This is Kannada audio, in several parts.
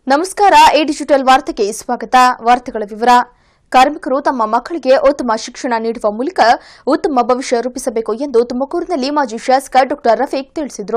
ನಮಸ್ಕಾರ ಎ ಡಿಜಿಟಲ್ ವಾರ್ತೆಗೆ ಸ್ವಾಗತ ವಾರ್ತೆಗಳ ವಿವರ ಕಾರ್ಮಿಕರು ತಮ್ಮ ಮಕ್ಕಳಿಗೆ ಉತ್ತಮ ಶಿಕ್ಷಣ ನೀಡುವ ಮೂಲಕ ಉತ್ತಮ ಭವಿಷ್ಯ ರೂಪಿಸಬೇಕು ಎಂದು ತುಮಕೂರಿನಲ್ಲಿ ಮಾಜಿ ಶಾಸಕ ಡಾ ರಫೀಕ್ ತಿಳಿಸಿದರು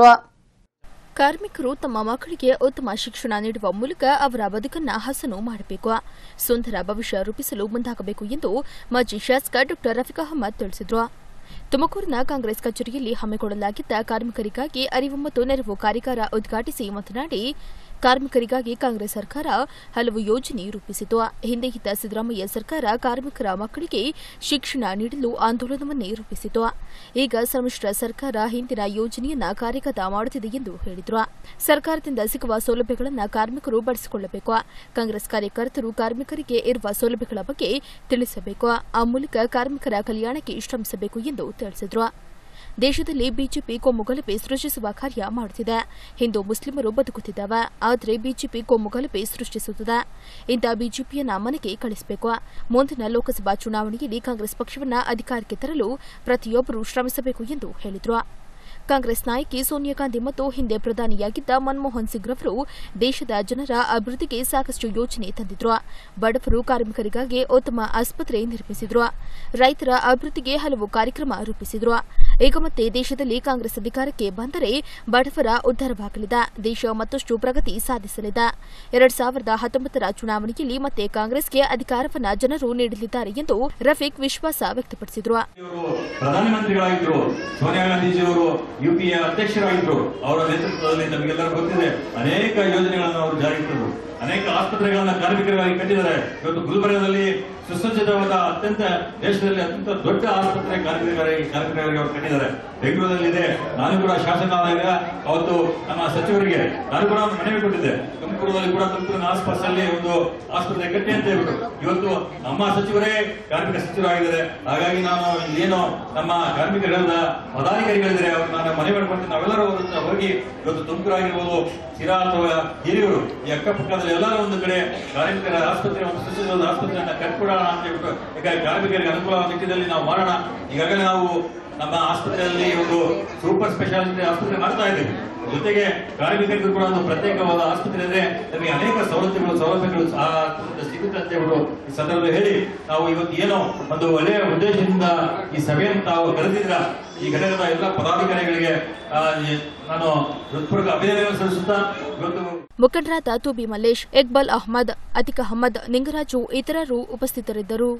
ಕಾರ್ಮಿಕರು ತಮ್ಮ ಮಕ್ಕಳಿಗೆ ಉತ್ತಮ ಶಿಕ್ಷಣ ನೀಡುವ ಮೂಲಕ ಅವರ ಬದುಕನ್ನು ಹಸನು ಮಾಡಬೇಕು ಸುಂದರ ಭವಿಷ್ಯ ರೂಪಿಸಲು ಮುಂದಾಗಬೇಕು ಎಂದು ಮಾಜಿ ಶಾಸಕ ಡಾ ರಫೀಕ್ ಅಹಮದ್ ತಿಳಿಸಿದರು ತುಮಕೂರಿನ ಕಾಂಗ್ರೆಸ್ ಕಚೇರಿಯಲ್ಲಿ ಹಮ್ಮಿಕೊಳ್ಳಲಾಗಿದ್ದ ಕಾರ್ಮಿಕರಿಗಾಗಿ ಅರಿವು ಮತ್ತು ನೆರವು ಕಾರ್ಯಾಗಾರ ಉದ್ಘಾಟಿಸಿ ಮಾತನಾಡಿ ಕಾರ್ಮಿಕರಿಗಾಗಿ ಕಾಂಗ್ರೆಸ್ ಸರ್ಕಾರ ಹಲವು ಯೋಜನೆ ರೂಪಿಸಿತು ಹಿಂದೆ ಇದ್ದ ಸಿದ್ದರಾಮಯ್ಯ ಸರ್ಕಾರ ಕಾರ್ಮಿಕರ ಮಕ್ಕಳಿಗೆ ಶಿಕ್ಷಣ ನೀಡಲು ಆಂದೋಲನವನ್ನೇ ರೂಪಿಸಿತು ಈಗ ಸಮ್ಮಿಶ್ರ ಸರ್ಕಾರ ಹಿಂದಿನ ಯೋಜನೆಯನ್ನ ಕಾರ್ಯಗತ ಮಾಡುತ್ತಿದೆ ಎಂದು ಹೇಳಿದರು ಸರ್ಕಾರದಿಂದ ಸಿಗುವ ಸೌಲಭ್ಯಗಳನ್ನು ಕಾರ್ಮಿಕರು ಬಳಸಿಕೊಳ್ಳಬೇಕು ಕಾಂಗ್ರೆಸ್ ಕಾರ್ಯಕರ್ತರು ಕಾರ್ಮಿಕರಿಗೆ ಇರುವ ಸೌಲಭ್ಯಗಳ ಬಗ್ಗೆ ತಿಳಿಸಬೇಕು ಆ ಮೂಲಕ ಕಾರ್ಮಿಕರ ಕಲ್ಯಾಣಕ್ಕೆ ಶ್ರಮಿಸಬೇಕು ಎಂದು ತಿಳಿಸಿದರು ದೇಶದಲ್ಲಿ ಬಿಜೆಪಿ ಕೋಮುಗಲಭೆ ಸೃಷ್ಟಿಸುವ ಕಾರ್ಯ ಮಾಡುತ್ತಿದೆ ಹಿಂದೂ ಮುಸ್ಲಿಮರು ಬದುಕುತ್ತಿದ್ದಾವೆ ಆದರೆ ಬಿಜೆಪಿ ಕೋಮುಗಲಭೆ ಸೃಷ್ಟಿಸುತ್ತಿದೆ ಇಂಥ ಬಿಜೆಪಿಯನ್ನ ಮನೆಗೆ ಕಳಿಸಬೇಕು ಮುಂದಿನ ಲೋಕಸಭಾ ಚುನಾವಣೆಯಲ್ಲಿ ಕಾಂಗ್ರೆಸ್ ಪಕ್ಷವನ್ನ ಅಧಿಕಾರಕ್ಕೆ ತರಲು ಪ್ರತಿಯೊಬ್ಬರು ಶ್ರಮಿಸಬೇಕು ಎಂದು ಹೇಳಿದರು ಕಾಂಗ್ರೆಸ್ ನಾಯಕಿ ಸೋನಿಯಾ ಗಾಂಧಿ ಮತ್ತು ಹಿಂದೆ ಪ್ರಧಾನಿಯಾಗಿದ್ದ ಮನಮೋಹನ್ ಸಿಂಗ್ ರವರು ದೇಶದ ಜನರ ಅಭಿವೃದ್ಧಿಗೆ ಸಾಕಷ್ಟು ಯೋಜನೆ ತಂದಿದ್ರು ಬಡವರು ಕಾರ್ಮಿಕರಿಗಾಗಿ ಉತ್ತಮ ಆಸ್ಪತ್ರೆ ನಿರ್ಮಿಸಿದ್ರು ರೈತರ ಅಭಿವೃದ್ಧಿಗೆ ಹಲವು ಕಾರ್ಯಕ್ರಮ ರೂಪಿಸಿದ್ರು ಈಗ ಮತ್ತೆ ದೇಶದಲ್ಲಿ ಕಾಂಗ್ರೆಸ್ ಅಧಿಕಾರಕ್ಕೆ ಬಂದರೆ ಬಡವರ ಉದ್ಧಾರವಾಗಲಿದೆ ದೇಶ ಮತ್ತಷ್ಟು ಪ್ರಗತಿ ಸಾಧಿಸಲಿದೆ ಎರಡ್ ಸಾವಿರದ ಹತ್ತೊಂಬತ್ತರ ಚುನಾವಣೆಯಲ್ಲಿ ಮತ್ತೆ ಕಾಂಗ್ರೆಸ್ಗೆ ಅಧಿಕಾರವನ್ನ ಜನರು ನೀಡಲಿದ್ದಾರೆ ಎಂದು ರಫೀಕ್ ವಿಶ್ವಾಸ ವ್ಯಕ್ತಪಡಿಸಿದರು ಇವರು ಪ್ರಧಾನಮಂತ್ರಿಗಳಾಗಿದ್ರು ಸೋನಿಯಾ ಗಾಂಧೀಜಿಯವರು ಯುಪಿಎ ಅಧ್ಯಕ್ಷರಾಗಿದ್ರು ಅವರ ನೇತೃತ್ವದಲ್ಲಿ ನಮಗೆಲ್ಲರೂ ಗೊತ್ತಿದೆ ಅನೇಕ ಯೋಜನೆಗಳನ್ನು ಅವರು ಜಾರಿಗೆ ತಂದರು ಅನೇಕ ಆಸ್ಪತ್ರೆಗಳನ್ನ ಕಾರ್ಮಿಕರಿಗಾಗಿ ಕಟ್ಟಿದ್ದಾರೆ ಇವತ್ತು ಗುಲ್ಬರ್ಗದಲ್ಲಿ ಸುಸಜ್ಜಿತವಾದ ಅತ್ಯಂತ ದೇಶದಲ್ಲಿ ಅತ್ಯಂತ ದೊಡ್ಡ ಆಸ್ಪತ್ರೆ ಕಾರ್ಮಿಕರಿಗಾಗಿ ಕಾರ್ಮಿಕರಿಗಾಗಿ ಅವರು ಕಟ್ಟಿದ್ದಾರೆ ಬೆಂಗಳೂರಲ್ಲಿದೆ ನಾನು ಕೂಡ ಶಾಸಕರಾದಾಗ ಅವತ್ತು ನಮ್ಮ ಸಚಿವರಿಗೆ ನಾನು ಕೂಡ ಒಂದು ಮನವಿ ಕೊಟ್ಟಿದ್ದೆ ತುಮಕೂರಲ್ಲಿ ಕೂಡ ತುಮಕೂರಿನ ಆಸ್ಪಾಸಲ್ಲಿ ಒಂದು ಆಸ್ಪತ್ರೆ ಕಟ್ಟಿ ಅಂತ ಹೇಳ್ಬಿಟ್ಟು ಇವತ್ತು ನಮ್ಮ ಸಚಿವರೇ ಕಾರ್ಮಿಕ ಸಚಿವರಾಗಿದ್ದಾರೆ ಹಾಗಾಗಿ ನಾನು ಏನು ನಮ್ಮ ಕಾರ್ಮಿಕರೆಲ್ಲ ಪದಾಧಿಕಾರಿಗಳಿದ್ದಾರೆ ಅವ್ರು ನಾನು ಮನವಿ ಮಾಡ್ಕೊಳ್ತೀನಿ ನಾವೆಲ್ಲರೂ ಅವ್ರ ಹತ್ರ ಹೋಗಿ ಇವತ್ತು ತುಮಕೂರು ಆಗಿರ್ಬೋದು ಶಿರಾ ಅಥವಾ ಹಿರಿಯೂರು ಈ ಅಕ್ಕಪಕ್ಕದಲ್ಲಿ ಎಲ್ಲರೂ ಒಂದು ಕಡೆ ಕಾರ್ಮಿಕರ ಆಸ್ಪತ್ರೆ ಒಂದು ಸುಸಜ್ಜಿತವಾದ ಆಸ್ಪತ್ರೆಯನ್ನ ಕಟ್ಕೊಡೋಣ ಅಂತ ಹೇಳ್ಬಿಟ್ಟು ಯಾಕಂದ್ರೆ ಕಾರ್ಮಿಕರಿಗೆ ಅನುಕೂಲವಾದ ನಿಟ್ಟಿನಲ್ಲಿ ನಾವು ಮಾಡೋಣ ಈಗಾಗಲೇ ನಾವು ನಮ್ಮ ಆಸ್ಪತ್ರೆಯಲ್ಲಿ ಒಂದು ಸೂಪರ್ ಸ್ಪೆಷಾಲಿಟಿ ಆಸ್ಪತ್ರೆ ಮಾಡ್ತಾ ಇದ್ದೀವಿ ಜೊತೆಗೆ ಕಾರ್ಮಿಕರಿಗೂ ಕೂಡ ಒಂದು ಪ್ರತ್ಯೇಕವಾದ ಆಸ್ಪತ್ರೆ ಇದ್ರೆ ನಮಗೆ ಅನೇಕ ಸವಲತ್ತುಗಳು ಸೌಲಭ್ಯಗಳು ಸಹ ಸಿಗುತ್ತೆ ಅಂತ ಹೇಳ್ಬಿಟ್ಟು ಈ ಸಂದರ್ಭದಲ್ಲಿ ಹೇಳಿ ನಾವು ಇವತ್ತು ಏನೋ ಒಂದು ಒಳ್ಳೆಯ ಉದ್ದೇಶದಿಂದ ಈ ಸಭೆಯನ್ನು ತಾವು ಕರೆದಿದ್ರ ಈ ಘಟಕದ ಎಲ್ಲ ಪದಾಧಿಕಾರಿಗಳಿಗೆ ಆ, ಈ- ನಾನು ಹೃತ್ಪೂರ್ವಕ ಅಭಿನಂದನೆ ಸಲ್ಲಿಸುತ್ತಾ ಇವತ್ತು ಮುಖಂಡರಾದ ತೂಬಿ ಮಲ್ಲೇಶ್ ಇಕ್ಬಾಲ್ ಅಹ್ಮದ್ ಅತಿಕ್ ಅಹಮದ್ ನಿಂಗರಾಜು ಇತರರು ಉಪಸ್ಥಿತರಿದ್ದರು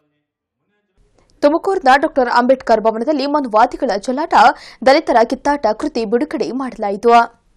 ತುಮಕೂರಿನ ಡಾ ಅಂಬೇಡ್ಕರ್ ಭವನದಲ್ಲಿ ಮನುವಾದಿಗಳ ಚೆಲ್ಲಾಟ ದಲಿತರ ಕಿತ್ತಾಟ ಕೃತಿ ಬಿಡುಗಡೆ ಮಾಡಲಾಯಿತು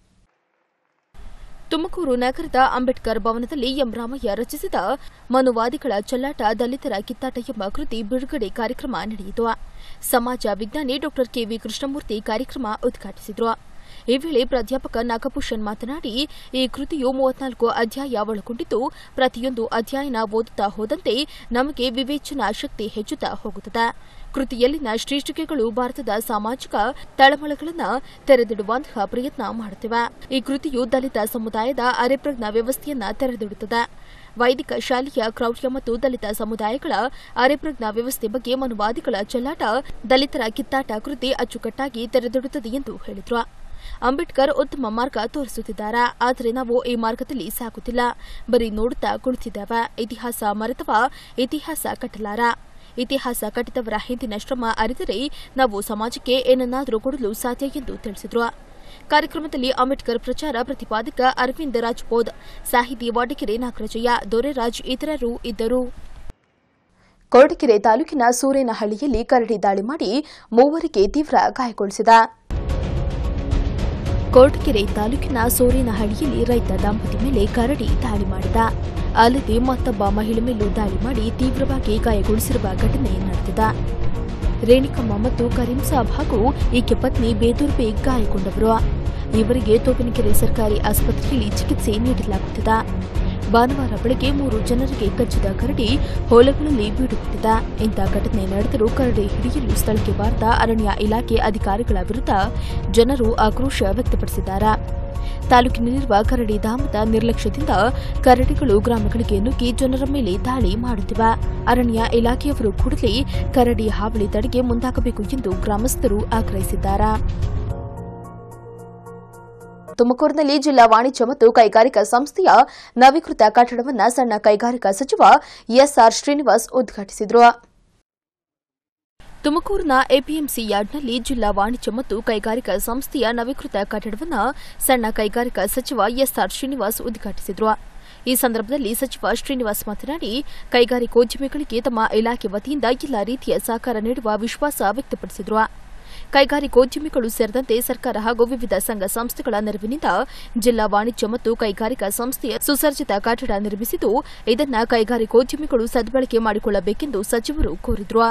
ತುಮಕೂರು ನಗರದ ಅಂಬೇಡ್ಕರ್ ಭವನದಲ್ಲಿ ಎಂ ರಾಮಯ್ಯ ರಚಿಸಿದ ಮನುವಾದಿಗಳ ಚೆಲ್ಲಾಟ ದಲಿತರ ಕಿತ್ತಾಟ ಎಂಬ ಕೃತಿ ಬಿಡುಗಡೆ ಕಾರ್ಯಕ್ರಮ ನಡೆಯಿತು ಸಮಾಜ ವಿಜ್ಞಾನಿ ಡಾ ಕೆವಿ ಕೃಷ್ಣಮೂರ್ತಿ ಕಾರ್ಯಕ್ರಮ ಉದ್ಘಾಟಿಸಿದರು ಈ ವೇಳೆ ಪ್ರಾಧ್ಯಾಪಕ ನಾಗಭೂಷಣ್ ಮಾತನಾಡಿ ಈ ಕೃತಿಯು ಮೂವತ್ನಾಲ್ಕು ಅಧ್ಯಾಯ ಒಳಗೊಂಡಿದ್ದು ಪ್ರತಿಯೊಂದು ಅಧ್ಯಾಯನ ಓದುತ್ತಾ ಹೋದಂತೆ ನಮಗೆ ವಿವೇಚನಾ ಶಕ್ತಿ ಹೆಚ್ಚುತ್ತಾ ಹೋಗುತ್ತದೆ ಕೃತಿಯಲ್ಲಿನ ಶ್ರೀಷ್ಟಿಕೆಗಳು ಭಾರತದ ಸಾಮಾಜಿಕ ತಳಮಳಗಳನ್ನು ತೆರೆದಿಡುವಂತಹ ಪ್ರಯತ್ನ ಮಾಡುತ್ತಿವೆ ಈ ಕೃತಿಯು ದಲಿತ ಸಮುದಾಯದ ಅರೆಪ್ರಜ್ಞಾ ವ್ಯವಸ್ಥೆಯನ್ನ ತೆರೆದಿಡುತ್ತದೆ ವೈದಿಕ ಶಾಲೆಯ ಕ್ರೌರ್ಯ ಮತ್ತು ದಲಿತ ಸಮುದಾಯಗಳ ಅರೆಪ್ರಜ್ಞಾ ವ್ಯವಸ್ಥೆ ಬಗ್ಗೆ ಮನುವಾದಿಗಳ ಚೆಲ್ಲಾಟ ದಲಿತರ ಕಿತ್ತಾಟ ಕೃತಿ ಅಚ್ಚುಕಟ್ಟಾಗಿ ತೆರೆದಿಡುತ್ತದೆ ಎಂದು ಹೇಳಿದರು ಅಂಬೇಡ್ಕರ್ ಉತ್ತಮ ಮಾರ್ಗ ತೋರಿಸುತ್ತಿದ್ದಾರೆ ಆದರೆ ನಾವು ಈ ಮಾರ್ಗದಲ್ಲಿ ಸಾಗುತ್ತಿಲ್ಲ ಬರೀ ನೋಡುತ್ತಾ ಕುಳಿತಿದ್ದೇವೆ ಇತಿಹಾಸ ಮರೆತವ ಇತಿಹಾಸ ಕಟ್ಟಲಾರ ಇತಿಹಾಸ ಕಟ್ಟಿದವರ ಹಿಂದಿನ ಶ್ರಮ ಅರಿತರೆ ನಾವು ಸಮಾಜಕ್ಕೆ ಏನನ್ನಾದರೂ ಕೊಡಲು ಸಾಧ್ಯ ಎಂದು ತಿಳಿಸಿದರು ಕಾರ್ಯಕ್ರಮದಲ್ಲಿ ಅಂಬೇಡ್ಕರ್ ಪ್ರಚಾರ ಪ್ರತಿಪಾದಕ ಅರವಿಂದ್ ರಾಜ್ಪೋದ್ ಸಾಹಿತಿ ವಾಟಕೆರೆ ನಾಗರಾಜಯ್ಯ ದೊರೆರಾಜ್ ಇತರರು ಇದ್ದರು ಕೊರಟಗೆರೆ ತಾಲೂಕಿನ ಸೂರೇನಹಳ್ಳಿಯಲ್ಲಿ ಕರಡಿ ದಾಳಿ ಮಾಡಿ ಮೂವರಿಗೆ ತೀವ್ರ ಗಾಯಗೊಳಿಸಿದ ಕೊರಟಗೆರೆ ತಾಲೂಕಿನ ಸೋರೇನಹಳ್ಳಿಯಲ್ಲಿ ರೈತ ದಂಪತಿ ಮೇಲೆ ಕರಡಿ ದಾಳಿ ಮಾಡಿದ ಅಲ್ಲದೆ ಮತ್ತೊಬ್ಬ ಮಹಿಳೆ ಮೇಲೂ ದಾಳಿ ಮಾಡಿ ತೀವ್ರವಾಗಿ ಗಾಯಗೊಳಿಸಿರುವ ಘಟನೆ ನಡೆದಿದೆ ರೇಣುಕಮ್ಮ ಮತ್ತು ಕರೀಂ ಸಾಬ್ ಹಾಗೂ ಈಕೆ ಪತ್ನಿ ಬೇದೂರ್ಬೆ ಗಾಯಗೊಂಡವರು ಇವರಿಗೆ ತೋಪಿನಕೆರೆ ಸರ್ಕಾರಿ ಆಸ್ಪತ್ರೆಯಲ್ಲಿ ಚಿಕಿತ್ಸೆ ನೀಡಲಾಗುತ್ತಿದೆ ಭಾನುವಾರ ಬೆಳಗ್ಗೆ ಮೂರು ಜನರಿಗೆ ಕಚ್ಚಿದ ಕರಡಿ ಹೊಲಗಳಲ್ಲಿ ಬೀಡುಬಿಟ್ಟಿದೆ ಇಂಥ ಘಟನೆ ನಡೆದರೂ ಕರಡಿ ಹಿಡಿಯಲು ಸ್ಥಳಕ್ಕೆ ಬಾರದ ಅರಣ್ಯ ಇಲಾಖೆ ಅಧಿಕಾರಿಗಳ ವಿರುದ್ಧ ಜನರು ಆಕ್ರೋಶ ವ್ಯಕ್ತಪಡಿಸಿದ್ದಾರೆ ತಾಲೂಕಿನಲ್ಲಿರುವ ಕರಡಿ ಧಾಮದ ನಿರ್ಲಕ್ಷ್ಯದಿಂದ ಕರಡಿಗಳು ಗ್ರಾಮಗಳಿಗೆ ನುಗ್ಗಿ ಜನರ ಮೇಲೆ ದಾಳಿ ಮಾಡುತ್ತಿವೆ ಅರಣ್ಯ ಇಲಾಖೆಯವರು ಕೂಡಲೇ ಕರಡಿ ಹಾವಳಿ ತಡೆಗೆ ಮುಂದಾಗಬೇಕು ಎಂದು ಗ್ರಾಮಸ್ಥರು ಆಗ್ರಹಿಸಿದ್ದಾರೆ ತುಮಕೂರಿನಲ್ಲಿ ಜಿಲ್ಲಾ ವಾಣಿಜ್ಯ ಮತ್ತು ಕೈಗಾರಿಕಾ ಸಂಸ್ಥೆಯ ನವೀಕೃತ ಕಟ್ಟಡವನ್ನು ಸಣ್ಣ ಕೈಗಾರಿಕಾ ಸಚಿವ ಎಸ್ಆರ್ ಶ್ರೀನಿವಾಸ್ ಉದ್ಘಾಟಿಸಿದರು ತುಮಕೂರಿನ ಎಪಿಎಂಸಿ ಯಾರ್ಡ್ನಲ್ಲಿ ಜಿಲ್ಲಾ ವಾಣಿಜ್ಯ ಮತ್ತು ಕೈಗಾರಿಕಾ ಸಂಸ್ಥೆಯ ನವೀಕೃತ ಕಟ್ಟಡವನ್ನು ಸಣ್ಣ ಕೈಗಾರಿಕಾ ಸಚಿವ ಎಸ್ಆರ್ ಶ್ರೀನಿವಾಸ್ ಉದ್ಘಾಟಿಸಿದರು ಈ ಸಂದರ್ಭದಲ್ಲಿ ಸಚಿವ ಶ್ರೀನಿವಾಸ್ ಮಾತನಾಡಿ ಕೈಗಾರಿಕೋದ್ಯಮಿಗಳಿಗೆ ತಮ್ಮ ಇಲಾಖೆ ವತಿಯಿಂದ ಎಲ್ಲ ರೀತಿಯ ಸಹಕಾರ ನೀಡುವ ವಿಶ್ವಾಸ ವ್ಯಕ್ತಪಡಿಸಿದರು ಕೈಗಾರಿಕೋದ್ಯಮಿಗಳು ಸೇರಿದಂತೆ ಸರ್ಕಾರ ಹಾಗೂ ವಿವಿಧ ಸಂಘ ಸಂಸ್ಥೆಗಳ ನೆರವಿನಿಂದ ಜಿಲ್ಲಾ ವಾಣಿಜ್ಯ ಮತ್ತು ಕೈಗಾರಿಕಾ ಸಂಸ್ಥೆಯ ಸುಸರ್ಜಿತ ಕಟ್ಟಡ ನಿರ್ಮಿಸಿದ್ದು ಇದನ್ನು ಕೈಗಾರಿಕೋದ್ಯಮಿಗಳು ಸದ್ಬಳಕೆ ಮಾಡಿಕೊಳ್ಳಬೇಕೆಂದು ಸಚಿವರು ಕೋರಿದರು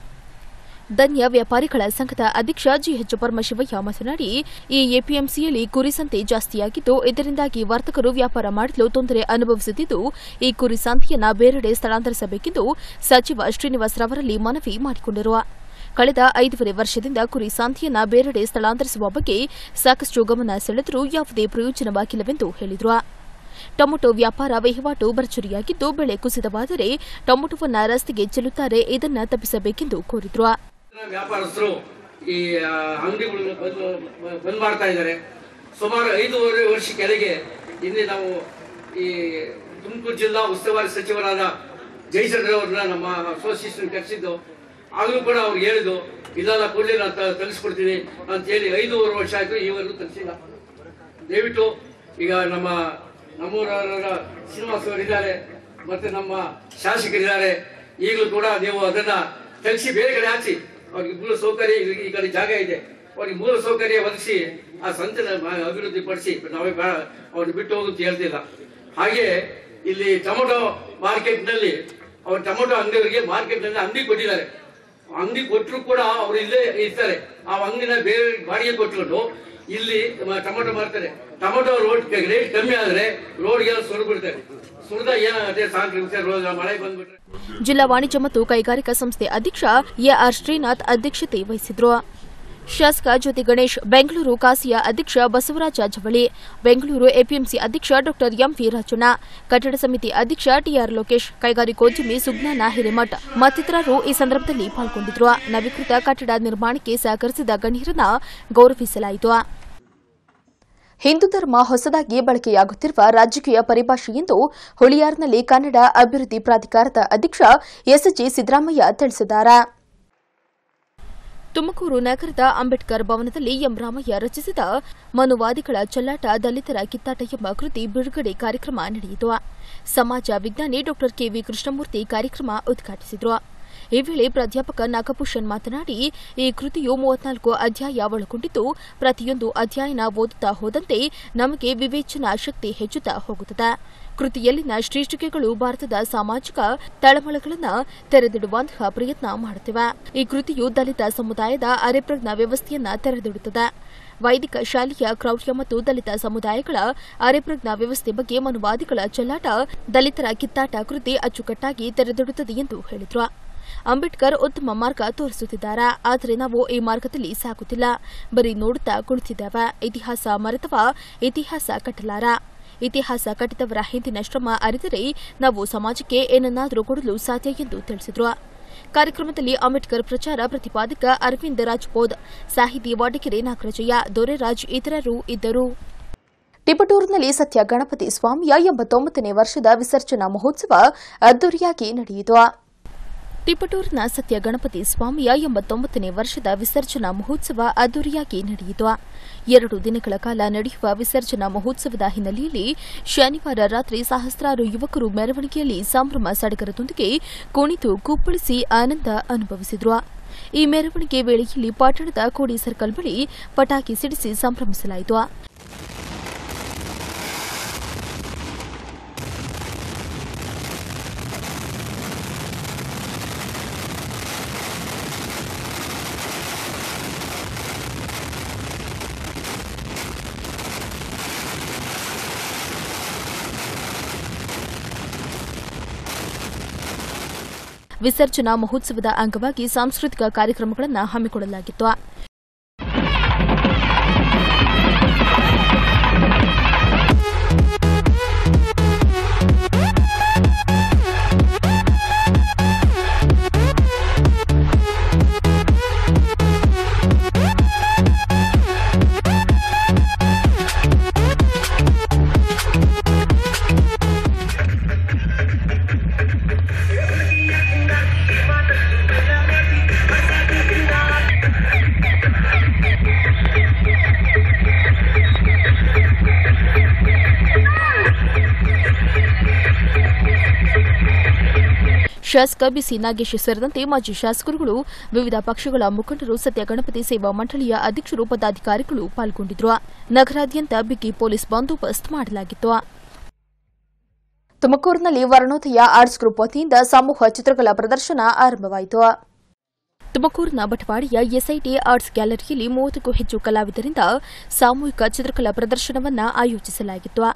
ಧನ್ಯ ವ್ಯಾಪಾರಿಗಳ ಸಂಘದ ಅಧ್ಯಕ್ಷ ಜಿಎಚ್ ಪರಮಶಿವಯ್ಯ ಮಾತನಾಡಿ ಈ ಎಪಿಎಂಸಿಯಲ್ಲಿ ಕುರಿ ಸಂತೆ ಜಾಸ್ತಿಯಾಗಿದ್ದು ಇದರಿಂದಾಗಿ ವರ್ತಕರು ವ್ಯಾಪಾರ ಮಾಡಲು ತೊಂದರೆ ಅನುಭವಿಸುತ್ತಿದ್ದು ಈ ಕುರಿ ಸಂತೆಯನ್ನ ಬೇರೆಡೆ ಸ್ಥಳಾಂತರಿಸಬೇಕೆಂದು ಸಚಿವ ಶ್ರೀನಿವಾಸ್ ರವರಲ್ಲಿ ಮನವಿ ಮಾಡಿಕೊಂಡರು ಕಳೆದ ಐದೂವರೆ ವರ್ಷದಿಂದ ಕುರಿ ಸಂತೆಯನ್ನ ಬೇರೆಡೆ ಸ್ಥಳಾಂತರಿಸುವ ಬಗ್ಗೆ ಸಾಕಷ್ಟು ಗಮನ ಸೆಳೆದರೂ ಯಾವುದೇ ಪ್ರಯೋಜನವಾಗಿಲ್ಲವೆಂದು ಹೇಳಿದರು ಟೊಮೆಟೊ ವ್ಯಾಪಾರ ವಹಿವಾಟು ಭರ್ಜರಿಯಾಗಿದ್ದು ಬೆಳೆ ಕುಸಿತವಾದರೆ ಟೊಮೆಟೊವನ್ನು ರಸ್ತೆಗೆ ಚೆಲ್ಲುತ್ತಾರೆ ಇದನ್ನು ತಪ್ಪಿಸಬೇಕೆಂದು ಕೋರಿದರು ವ್ಯಾಪಾರಸ್ಥರು ಈ ಆ, ಅಂಗಡಿಗಳನ್ನ ಬಂದ್ ಬಂದ್ ಮಾಡ್ತಾ ಇದ್ದಾರೆ ಸುಮಾರು ಐದೂವರೆ ವರ್ಷ ಕೆಳಗೆ ಇಲ್ಲಿ ನಾವು ಈ ತುಮಕೂರು ಜಿಲ್ಲಾ ಉಸ್ತುವಾರಿ ಸಚಿವರಾದ ಜಯಚಂದ್ರವ್ರನ್ನ ನಮ್ಮ ಅಸೋಸಿಯೇಷನ್ ಕರೆಸಿದ್ದು ಆಗಲೂ ಕೂಡ ಅವ್ರು ಹೇಳಿದ್ದು ಇದೆಲ್ಲ ಕೂಡಲೇ ನಾನು ತ- ತರಿಸ್ಕೊಡ್ತೀನಿ ಅಂತ ಹೇಳಿ ಐದೂವರೆ ವರ್ಷ ಆಯ್ತು ಈವರೆಗೂ ತರಿಸಿಲ್ಲ ದಯವಿಟ್ಟು ಈಗ ನಮ್ಮ ನಮ್ಮೂರವರ ಶ್ರೀನಿವಾಸ್ ಅವರು ಇದ್ದಾರೆ ಮತ್ತೆ ನಮ್ಮ ಶಾಸಕರಿದ್ದಾರೆ ಈಗಲೂ ಕೂಡ ನೀವು ಅದನ್ನ ತೆಗೆಸಿ ಬೇರೆ ಕಡೆ ಹಾಕಿ ಅವ್ರಿಗೆ ಮೂಲ ಸೌಕರ್ಯ ಈ- ಈ ಕಡೆ ಜಾಗ ಇದೆ ಅವ್ರಿಗೆ ಮೂಲ ಸೌಕರ್ಯ ಒದಗಿಸಿ ಆ ಸಂತೆನ ಅಭಿವೃದ್ಧಿ ಪಡಿಸಿ ನಾವೇ ಬೇಡ ಅವ್ರನ್ನ ಬಿಟ್ಟು ಹೋಗು ಅಂತ ಹೇಳ್ತಿಲ್ಲ ಹಾಗೆ ಇಲ್ಲಿ ಟೊಮೊಟೊ ಮಾರ್ಕೆಟ್ ನಲ್ಲಿ ಅವ್ರ ಟೊಮೊಟೊ ಅಂಗಡಿಯವರಿಗೆ ಮಾರ್ಕೆಟ್ ನಲ್ಲಿ ಅಂಗಡಿ ಕೊಟ್ಟಿದ್ದಾರೆ ಅಂಗಡಿ ಕೊಟ್ಟರು ಕೂಡ ಅವ್ರು ಇಲ್ಲೇ ಇರ್ತಾರೆ ಆ ಅಂಗಡಿನ ಬೇರೆ ಬಾಡಿಗೆ ಕೊಟ್ಕೊಂಡು ಇಲ್ಲಿ ಮ- ಟೊಮೊಟೊ ಮಾರ್ತಾರೆ ಟೊಮೊಟೊ ರೋಡ್ ರೇಟ್ ಕಮ್ಮಿ ಆದ್ರೆ ರೋಡ್ಗೆಲ್ಲ ಸುರು ಬಿಡ್ತಾರೆ ಸುರಿದ ಏನಾಗುತ್ತೆ ಸಾಂಕ್ರಾಮಿಕ ರೋಗ ಮಳೆ ಬಂದ್ಬಿಟ್ರೆ ಜಿಲ್ಲಾ ವಾಣಿಜ್ಯ ಮತ್ತು ಕೈಗಾರಿಕಾ ಸಂಸ್ಥೆ ಅಧ್ಯಕ್ಷ ಎಆರ್ ಶ್ರೀನಾಥ್ ಅಧ್ಯಕ್ಷತೆ ವಹಿಸಿದ್ರು ಶಾಸಕ ಜ್ಯೋತಿ ಗಣೇಶ್ ಬೆಂಗಳೂರು ಕಾಸಿಯ ಅಧ್ಯಕ್ಷ ಬಸವರಾಜ ಜವಳಿ ಬೆಂಗಳೂರು ಎಪಿಎಂಸಿ ಅಧ್ಯಕ್ಷ ಡಾ ಎಂವಿ ರಾಜಣ್ಣ ಕಟ್ಟಡ ಸಮಿತಿ ಅಧ್ಯಕ್ಷ ಟಿಆರ್ ಲೋಕೇಶ್ ಕೈಗಾರಿಕೋದ್ಯಮಿ ಸುಜ್ಞಾನ ಹಿರೇಮಠ್ ಮತ್ತಿತರರು ಈ ಸಂದರ್ಭದಲ್ಲಿ ಪಾಲ್ಗೊಂಡಿದ್ರು ನವೀಕೃತ ಕಟ್ಟಡ ನಿರ್ಮಾಣಕ್ಕೆ ಸಹಕರಿಸಿದ ಗಣ್ಯರನ್ನ ಗೌರವಿಸಲಾಯಿತು ಹಿಂದೂ ಧರ್ಮ ಹೊಸದಾಗಿ ಬಳಕೆಯಾಗುತ್ತಿರುವ ರಾಜಕೀಯ ಪರಿಭಾಷೆ ಎಂದು ಹುಳಿಯಾರ್ನಲ್ಲಿ ಕನ್ನಡ ಅಭಿವೃದ್ಧಿ ಪ್ರಾಧಿಕಾರದ ಅಧ್ಯಕ್ಷ ಎಸ್ಜಿ ಸಿದ್ದರಾಮಯ್ಯ ತಿಳಿಸಿದ್ದಾರೆ ತುಮಕೂರು ನಗರದ ಅಂಬೇಡ್ಕರ್ ಭವನದಲ್ಲಿ ಎಂ ರಾಮಯ್ಯ ರಚಿಸಿದ ಮನುವಾದಿಗಳ ಚೆಲ್ಲಾಟ ದಲಿತರ ಕಿತ್ತಾಟ ಎಂಬ ಕೃತಿ ಬಿಡುಗಡೆ ಕಾರ್ಯಕ್ರಮ ನಡೆಯಿತು ಸಮಾಜ ವಿಜ್ಞಾನಿ ಡಾ ಕೆವಿ ಕೃಷ್ಣಮೂರ್ತಿ ಕಾರ್ಯಕ್ರಮ ಉದ್ಘಾಟಿಸಿದರು ಈ ವೇಳೆ ಪ್ರಾಧ್ಯಾಪಕ ನಾಗಭೂಷಣ್ ಮಾತನಾಡಿ ಈ ಕೃತಿಯು ಮೂವತ್ನಾಲ್ಕು ಅಧ್ಯಾಯ ಒಳಗೊಂಡಿದ್ದು ಪ್ರತಿಯೊಂದು ಅಧ್ಯಾಯನ ಓದುತ್ತಾ ಹೋದಂತೆ ನಮಗೆ ವಿವೇಚನಾ ಶಕ್ತಿ ಹೆಚ್ಚುತ್ತಾ ಹೋಗುತ್ತದೆ ಕೃತಿಯಲ್ಲಿನ ಶ್ರೀಷ್ಟಿಕೆಗಳು ಭಾರತದ ಸಾಮಾಜಿಕ ತಳಮಳಗಳನ್ನು ತೆರೆದಿಡುವಂತಹ ಪ್ರಯತ್ನ ಮಾಡುತ್ತಿವೆ ಈ ಕೃತಿಯು ದಲಿತ ಸಮುದಾಯದ ಅರೆಪ್ರಜ್ಞಾ ವ್ಯವಸ್ಥೆಯನ್ನ ತೆರೆದಿಡುತ್ತದೆ ವೈದಿಕ ಶಾಲೆಯ ಕ್ರೌರ್ಯ ಮತ್ತು ದಲಿತ ಸಮುದಾಯಗಳ ಅರೆಪ್ರಜ್ಞಾ ವ್ಯವಸ್ಥೆ ಬಗ್ಗೆ ಮನುವಾದಿಗಳ ಚೆಲ್ಲಾಟ ದಲಿತರ ಕಿತ್ತಾಟ ಕೃತಿ ಅಚ್ಚುಕಟ್ಟಾಗಿ ತೆರೆದಿಡುತ್ತದೆ ಎಂದು ಹೇಳಿದರು ಅಂಬೇಡ್ಕರ್ ಉತ್ತಮ ಮಾರ್ಗ ತೋರಿಸುತ್ತಿದ್ದಾರೆ ಆದರೆ ನಾವು ಈ ಮಾರ್ಗದಲ್ಲಿ ಸಾಗುತ್ತಿಲ್ಲ ಬರೀ ನೋಡುತ್ತಾ ಕುಳಿತಿದ್ದೇವೆ ಇತಿಹಾಸ ಮರೆತವ ಇತಿಹಾಸ ಕಟ್ಟಲಾರ ಇತಿಹಾಸ ಕಟ್ಟಿದವರ ಹಿಂದಿನ ಶ್ರಮ ಅರಿತರೆ ನಾವು ಸಮಾಜಕ್ಕೆ ಏನನ್ನಾದರೂ ಕೊಡಲು ಸಾಧ್ಯ ಎಂದು ತಿಳಿಸಿದರು ಕಾರ್ಯಕ್ರಮದಲ್ಲಿ ಅಂಬೇಡ್ಕರ್ ಪ್ರಚಾರ ಪ್ರತಿಪಾದಕ ಅರವಿಂದ್ ರಾಜ್ಪೋದ್ ಸಾಹಿತಿ ವಾಡಿಕೆರೆ ನಾಗರಾಜಯ್ಯ ದೊರೆರಾಜ್ ಇತರರು ಇದ್ದರು ಟಿಪಟೂರಿನಲ್ಲಿ ಸತ್ಯ ಗಣಪತಿ ಸ್ವಾಮಿಯ ಎಂಬತ್ತೊಂಬತ್ತನೇ ವರ್ಷದ ವಿಸರ್ಜನಾ ಮಹೋತ್ಸವ ಅದ್ದೂರಿಯಾಗಿ ನಡೆಯಿತು ತಿಪಟೂರಿನ ಸತ್ಯ ಗಣಪತಿ ಸ್ವಾಮಿಯ ಎಂಬತ್ತೊಂಬತ್ತನೇ ವರ್ಷದ ವಿಸರ್ಜನಾ ಮಹೋತ್ಸವ ಅದ್ದೂರಿಯಾಗಿ ನಡೆಯಿತು ಎರಡು ದಿನಗಳ ಕಾಲ ನಡೆಯುವ ವಿಸರ್ಜನಾ ಮಹೋತ್ಸವದ ಹಿನ್ನೆಲೆಯಲ್ಲಿ ಶನಿವಾರ ರಾತ್ರಿ ಸಹಸ್ರಾರು ಯುವಕರು ಮೆರವಣಿಗೆಯಲ್ಲಿ ಸಂಭ್ರಮ ಸಡಗರದೊಂದಿಗೆ ಕುಣಿತು ಕುಪ್ಪಳಿಸಿ ಆನಂದ ಅನುಭವಿಸಿದ್ರು ಈ ಮೆರವಣಿಗೆ ವೇಳೆಯಲ್ಲಿ ಪಟ್ಟಣದ ಕೋಡಿ ಸರ್ಕಲ್ ಬಳಿ ಪಟಾಕಿ ಸಿಡಿಸಿ ಸಂಭ್ರಮಿಸಲಾಯಿತು ವಿಸರ್ಜನಾ ಮಹೋತ್ಸವದ ಅಂಗವಾಗಿ ಸಾಂಸ್ಕೃತಿಕ ಕಾರ್ಯಕ್ರಮಗಳನ್ನು ಹಮ್ಮಿಕೊಳ್ಳಲಾಗಿತ್ತು ಶಾಸಕ ಬಿಸಿ ನಾಗೇಶ್ ಸೇರಿದಂತೆ ಮಾಜಿ ಶಾಸಕರುಗಳು ವಿವಿಧ ಪಕ್ಷಗಳ ಮುಖಂಡರು ಸತ್ಯ ಗಣಪತಿ ಸೇವಾ ಮಂಡಳಿಯ ಅಧ್ಯಕ್ಷರು ಪದಾಧಿಕಾರಿಗಳು ಪಾಲ್ಗೊಂಡಿದ್ರು ನಗರಾದ್ಯಂತ ಬಿಗಿ ಪೊಲೀಸ್ ಬಂದೋಬಸ್ತ್ ಮಾಡಲಾಗಿತ್ತು ತುಮಕೂರಿನಲ್ಲಿ ವರ್ಣೋದಯ ಆರ್ಟ್ಸ್ ಗ್ರೂಪ್ ವತಿಯಿಂದ ಸಮೂಹ ಚಿತ್ರಕಲಾ ಪ್ರದರ್ಶನ ಆರಂಭವಾಯಿತು ತುಮಕೂರಿನ ಬಟವಾಡಿಯ ಎಸ್ಐಟಿ ಆರ್ಟ್ಸ್ ಗ್ಯಾಲರಿಯಲ್ಲಿ ಮೂವತ್ತಕ್ಕೂ ಹೆಚ್ಚು ಕಲಾವಿದರಿಂದ ಸಾಮೂಹಿಕ ಚಿತ್ರಕಲಾ ಪ್ರದರ್ಶನವನ್ನು ಆಯೋಜಿಸಲಾಗಿತ್ತು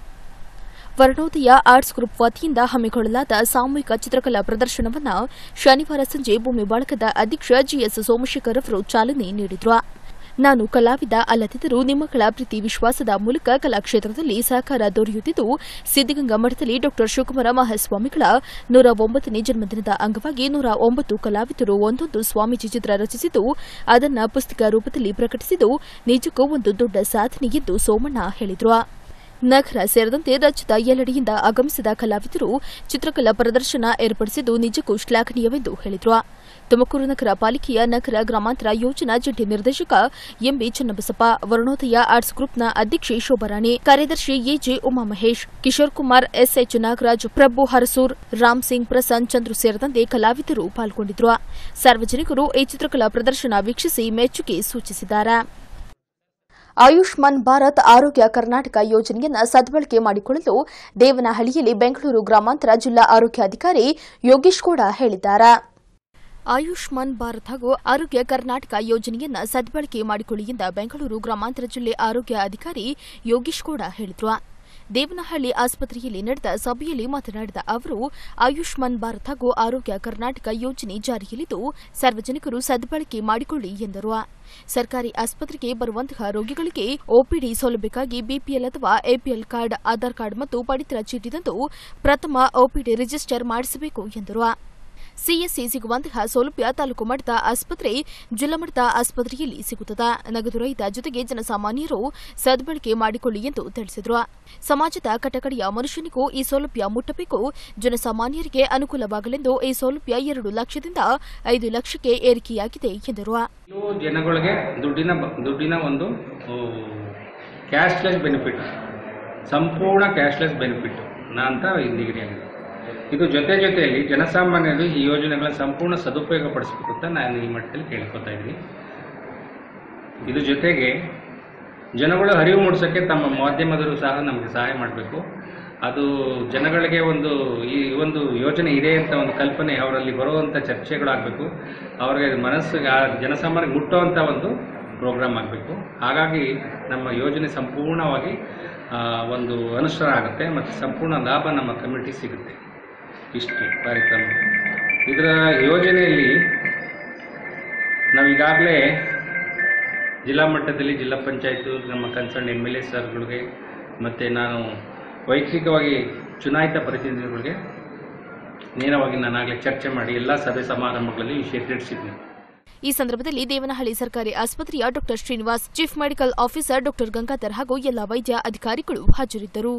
ವರ್ಣೋದಯ ಆರ್ಟ್ಸ್ ಗ್ರೂಪ್ ವತಿಯಿಂದ ಹಮ್ಮಿಕೊಳ್ಳಲಾದ ಸಾಮೂಹಿಕ ಚಿತ್ರಕಲಾ ಪ್ರದರ್ಶನವನ್ನು ಶನಿವಾರ ಸಂಜೆ ಭೂಮಿ ಬಳಗದ ಅಧ್ಯಕ್ಷ ಜಿಎಸ್ ಸೋಮಶೇಖರ್ ಅವರು ಚಾಲನೆ ನೀಡಿದರು ನಾನು ಕಲಾವಿದ ಅಲ್ಲದಿದ್ದರೂ ನಿಮ್ಮಗಳ ಪ್ರೀತಿ ವಿಶ್ವಾಸದ ಮೂಲಕ ಕಲಾಕ್ಷೇತ್ರದಲ್ಲಿ ಸಹಕಾರ ದೊರೆಯುತ್ತಿದ್ದು ಸಿದ್ದಗಂಗಾ ಮಠದಲ್ಲಿ ಡಾ ಶಿವಕುಮಾರ ಮಹಾಸ್ವಾಮಿಗಳ ನೂರ ಒಂಬತ್ತನೇ ಜನ್ಮದಿನದ ಅಂಗವಾಗಿ ನೂರ ಒಂಬತ್ತು ಕಲಾವಿದರು ಒಂದೊಂದು ಸ್ವಾಮೀಜಿ ಚಿತ್ರ ರಚಿಸಿದ್ದು ಅದನ್ನು ಪುಸ್ತಕ ರೂಪದಲ್ಲಿ ಪ್ರಕಟಿಸಿದ್ದು ನಿಜಕ್ಕೂ ಒಂದು ದೊಡ್ಡ ಸಾಧನೆ ಎಂದು ಸೋಮಣ್ಣ ಹೇಳಿದರು ನಗರ ಸೇರಿದಂತೆ ರಾಜ್ಯದ ಎಲ್ಲೆಡೆಯಿಂದ ಆಗಮಿಸಿದ ಕಲಾವಿದರು ಚಿತ್ರಕಲಾ ಪ್ರದರ್ಶನ ಏರ್ಪಡಿಸಿದ್ದು ನಿಜಕ್ಕೂ ಶ್ಲಾಘನೀಯವೆಂದು ಹೇಳಿದರು ತುಮಕೂರು ನಗರ ಪಾಲಿಕೆಯ ನಗರ ಗ್ರಾಮಾಂತರ ಯೋಜನಾ ಜಂಟಿ ನಿರ್ದೇಶಕ ಎಂಬಿ ಚನ್ನಬಸಪ್ಪ ವರ್ಣೋದಯ ಆರ್ಟ್ಸ್ ಗ್ರೂಪ್ನ ಅಧ್ಯಕ್ಷೆ ಶೋಭಾರಾಣಿ ಕಾರ್ಯದರ್ಶಿ ಎಜೆ ಉಮಾಮಹೇಶ್ ಕಿಶೋರ್ ಕುಮಾರ್ ಎಸ್ಎಚ್ ನಾಗರಾಜ್ ಪ್ರಭು ಹರಸೂರ್ ರಾಮ್ ಸಿಂಗ್ ಪ್ರಸನ್ನ ಚಂದ್ರು ಸೇರಿದಂತೆ ಕಲಾವಿದರು ಪಾಲ್ಗೊಂಡಿದ್ದರು ಸಾರ್ವಜನಿಕರು ಈ ಚಿತ್ರಕಲಾ ಪ್ರದರ್ಶನ ವೀಕ್ಷಿಸಿ ಮೆಚ್ಚುಗೆ ಸೂಚಿಸಿದ್ದಾರೆ ಆಯುಷ್ಮಾನ್ ಭಾರತ್ ಆರೋಗ್ಯ ಕರ್ನಾಟಕ ಯೋಜನೆಯನ್ನು ಸದ್ಬಳಕೆ ಮಾಡಿಕೊಳ್ಳಲು ದೇವನಹಳ್ಳಿಯಲ್ಲಿ ಬೆಂಗಳೂರು ಗ್ರಾಮಾಂತರ ಜಿಲ್ಲಾ ಆರೋಗ್ಯಾಧಿಕಾರಿ ಯೋಗೇಶ್ ಕೂಡ ಹೇಳಿದ್ದಾರೆ ಆಯುಷ್ಮಾನ್ ಭಾರತ್ ಹಾಗೂ ಆರೋಗ್ಯ ಕರ್ನಾಟಕ ಯೋಜನೆಯನ್ನ ಸದ್ಬಳಕೆ ಮಾಡಿಕೊಳ್ಳಿ ಎಂದ ಬೆಂಗಳೂರು ಗ್ರಾಮಾಂತರ ಜಿಲ್ಲೆ ಆರೋಗ್ಯ ಅಧಿಕಾರಿ ಯೋಗೇಶ್ ಕೂಡ ಹೇಳಿದ್ರು ದೇವನಹಳ್ಳಿ ಆಸ್ಪತ್ರೆಯಲ್ಲಿ ನಡೆದ ಸಭೆಯಲ್ಲಿ ಮಾತನಾಡಿದ ಅವರು ಆಯುಷ್ಮಾನ್ ಭಾರತ್ ಹಾಗೂ ಆರೋಗ್ಯ ಕರ್ನಾಟಕ ಯೋಜನೆ ಜಾರಿಯಲ್ಲಿದ್ದು ಸಾರ್ವಜನಿಕರು ಸದ್ಬಳಕೆ ಮಾಡಿಕೊಳ್ಳಿ ಎಂದರು ಸರ್ಕಾರಿ ಆಸ್ಪತ್ರೆಗೆ ಬರುವಂತಹ ರೋಗಿಗಳಿಗೆ ಒಪಿಡಿ ಸೌಲಭ್ಯಕ್ಕಾಗಿ ಬಿಪಿಎಲ್ ಅಥವಾ ಎಪಿಎಲ್ ಕಾರ್ಡ್ ಆಧಾರ್ ಕಾರ್ಡ್ ಮತ್ತು ಪಡಿತರ ಚೀಟಿದಂದು ಪ್ರಥಮ ಒಪಿಡಿ ರಿಜಿಸ್ಟರ್ ಮಾಡಿಸಬೇಕು ಎಂದರು ಸಿಎಸ್ಸಿ ಸಿಗುವಂತಹ ಸೌಲಭ್ಯ ತಾಲೂಕು ಮಟ್ಟದ ಆಸ್ಪತ್ರೆ ಜಿಲ್ಲಾ ಮಟ್ಟದ ಆಸ್ಪತ್ರೆಯಲ್ಲಿ ಸಿಗುತ್ತದೆ ನಗದು ರಹಿತ ಜೊತೆಗೆ ಜನಸಾಮಾನ್ಯರು ಸದ್ಬಳಕೆ ಮಾಡಿಕೊಳ್ಳಿ ಎಂದು ತಿಳಿಸಿದರು ಸಮಾಜದ ಕಟಕಡೆಯ ಮನುಷ್ಯನಿಗೂ ಈ ಸೌಲಭ್ಯ ಮುಟ್ಟಬೇಕು ಜನಸಾಮಾನ್ಯರಿಗೆ ಅನುಕೂಲವಾಗಲೆಂದು ಈ ಸೌಲಭ್ಯ ಎರಡು ಲಕ್ಷದಿಂದ ಐದು ಲಕ್ಷಕ್ಕೆ ಏರಿಕೆಯಾಗಿದೆ ಎಂದರು ಕೆಲವು ಜನಗಳಿಗೆ ದುಡ್ಡಿನ ಬ- ದುಡ್ಡಿನ ಒಂದು ಕ್ಯಾಶ್ಲೆಸ್ ಬೆನಿಫಿಟ್ ಸಂಪೂರ್ಣ ಕ್ಯಾಶ್ಲೆಸ್ ಬೆನಿಫಿಟ್ ಅಂತ ನಿಗದಿಯಾಗಿದೆ ಇದು ಜೊತೆ ಜೊತೆಯಲ್ಲಿ ಜನಸಾಮಾನ್ಯರು ಈ ಯೋಜನೆಗಳ ಸಂಪೂರ್ಣ ಸದುಪಯೋಗ ಪಡಿಸಬೇಕು ಅಂತ ನಾನು ಈ ಮಟ್ಟದಲ್ಲಿ ಕೇಳ್ಕೊತಾ ಇದ್ದೀನಿ ಇದು ಜೊತೆಗೆ ಜನಗಳು ಅರಿವು ಮೂಡಿಸೋಕ್ಕೆ ತಮ್ಮ ಮಾಧ್ಯಮದರು ಸಹ ನಮಗೆ ಸಹಾಯ ಮಾಡಬೇಕು ಅದು ಜನಗಳಿಗೆ ಒಂದು ಈ ಒಂದು ಯೋಜನೆ ಇದೆ ಅಂತ ಒಂದು ಕಲ್ಪನೆ ಅವರಲ್ಲಿ ಬರುವಂಥ ಚರ್ಚೆಗಳಾಗಬೇಕು ಅವರಿಗೆ ಮನಸ್ಸಿಗೆ ಆ ಜನಸಾಮಾನ್ಯರಿಗೆ ಮುಟ್ಟುವಂಥ ಒಂದು ಪ್ರೋಗ್ರಾಮ್ ಆಗಬೇಕು ಹಾಗಾಗಿ ನಮ್ಮ ಯೋಜನೆ ಸಂಪೂರ್ಣವಾಗಿ ಆ, ಒಂದು ಅನುಷ್ಠಾನ ಆಗುತ್ತೆ ಮತ್ತು ಸಂಪೂರ್ಣ ಲಾಭ ನಮ್ಮ ಕಮ್ಯುನಿಟಿ ಸಿಗುತ್ತೆ ಇಷ್ಟು ಕಾರ್ಯಕ್ರಮ ಇದರ ಯೋಜನೆಯಲ್ಲಿ ನಾವೀಗಾಗಲೇ ಜಿಲ್ಲಾ ಮಟ್ಟದಲ್ಲಿ ಜಿಲ್ಲಾ ಪಂಚಾಯತು ನಮ್ಮ ಕನ್ಸರ್ನ್ ಎಮ್ ಎಲ್ ಎ ಸರ್ಗಳಿಗೆ ಮತ್ತು ನಾನು ವೈಯಕ್ತಿಕವಾಗಿ ಚುನಾಯಿತ ಪ್ರತಿನಿಧಿಗಳಿಗೆ ನೇರವಾಗಿ ನಾನಾಗಲೇ ಚರ್ಚೆ ಮಾಡಿ ಎಲ್ಲ ಸಭೆ ಸಮಾರಂಭಗಳಲ್ಲಿ ಈ ವಿಷಯ ತಿಳಿಸಿದ್ದೀನಿ ಈ ಸಂದರ್ಭದಲ್ಲಿ ದೇವನಹಳ್ಳಿ ಸರ್ಕಾರಿ ಆಸ್ಪತ್ರೆಯ ಡಾ ಶ್ರೀನಿವಾಸ್ ಚೀಫ್ ಮೆಡಿಕಲ್ ಆಫೀಸರ್ ಡಾ ಗಂಗಾಧರ್ ಹಾಗೂ ಎಲ್ಲ ವೈದ್ಯ ಅಧಿಕಾರಿಗಳು ಹಾಜರಿದ್ದರು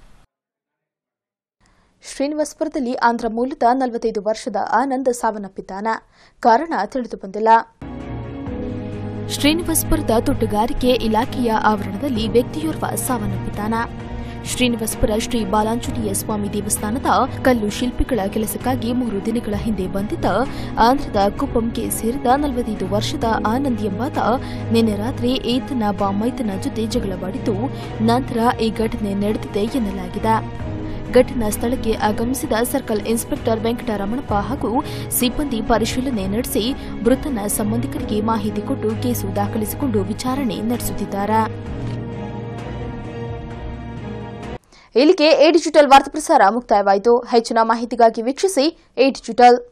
ಶ್ರೀನಿವಾಸಪುರದಲ್ಲಿ ಆಂಧ್ರ ಮೂಲದ ನಲವತ್ತೈದು ವರ್ಷದ ಆನಂದ್ ಸಾವನ್ನಪ್ಪಿದ್ದಾನೆ ಕಾರಣ ತಿಳಿದು ಬಂದಿಲ್ಲ ಶ್ರೀನಿವಾಸಪುರದ ತೋಟಗಾರಿಕೆ ಇಲಾಖೆಯ ಆವರಣದಲ್ಲಿ ವ್ಯಕ್ತಿಯೋರ್ವ ಸಾವನ್ನಪ್ಪಿದ್ದಾನೆ ಶ್ರೀನಿವಾಸಪುರ ಶ್ರೀ ಬಾಲಾಂಜನೇಯ ಸ್ವಾಮಿ ದೇವಸ್ಥಾನದ ಕಲ್ಲು ಶಿಲ್ಪಿಗಳ ಕೆಲಸಕ್ಕಾಗಿ ಮೂರು ದಿನಗಳ ಹಿಂದೆ ಬಂದಿದ್ದ ಆಂಧ್ರದ ಕುಪ್ಪಂಗೆ ಸೇರಿದ ನಲವತ್ತೈದು ವರ್ಷದ ಆನಂದ್ ಎಂಬಾತ ನಿನ್ನೆ ರಾತ್ರಿ ಈತನ ಬಾಮೈತನ ಜೊತೆ ಜಗಳವಾಡಿದ್ದು ನಂತರ ಈ ಘಟನೆ ನಡೆದಿದೆ ಎನ್ನಲಾಗಿದೆ ಘಟನಾ ಸ್ಥಳಕ್ಕೆ ಆಗಮಿಸಿದ ಸರ್ಕಲ್ ಇನ್ಸ್ಪೆಕ್ಟರ್ ವೆಂಕಟರಮಣಪ್ಪ ಹಾಗೂ ಸಿಬ್ಬಂದಿ ಪರಿಶೀಲನೆ ನಡೆಸಿ ಮೃತನ ಸಂಬಂಧಿಕರಿಗೆ ಮಾಹಿತಿ ಕೊಟ್ಟು ಕೇಸು ದಾಖಲಿಸಿಕೊಂಡು ವಿಚಾರಣೆ ನಡೆಸುತ್ತಿದ್ದಾರೆ ಇಲ್ಲಿಗೆ ಎ ಡಿಜಿಟಲ್ ವಾರ್ತಾ ಪ್ರಸಾರ ಮುಕ್ತಾಯವಾಯಿತು ಹೆಚ್ಚಿನ ಮಾಹಿತಿಗಾಗಿ ವೀಕ್ಷಿಸಿ ಎ ಡಿಜಿಟಲ್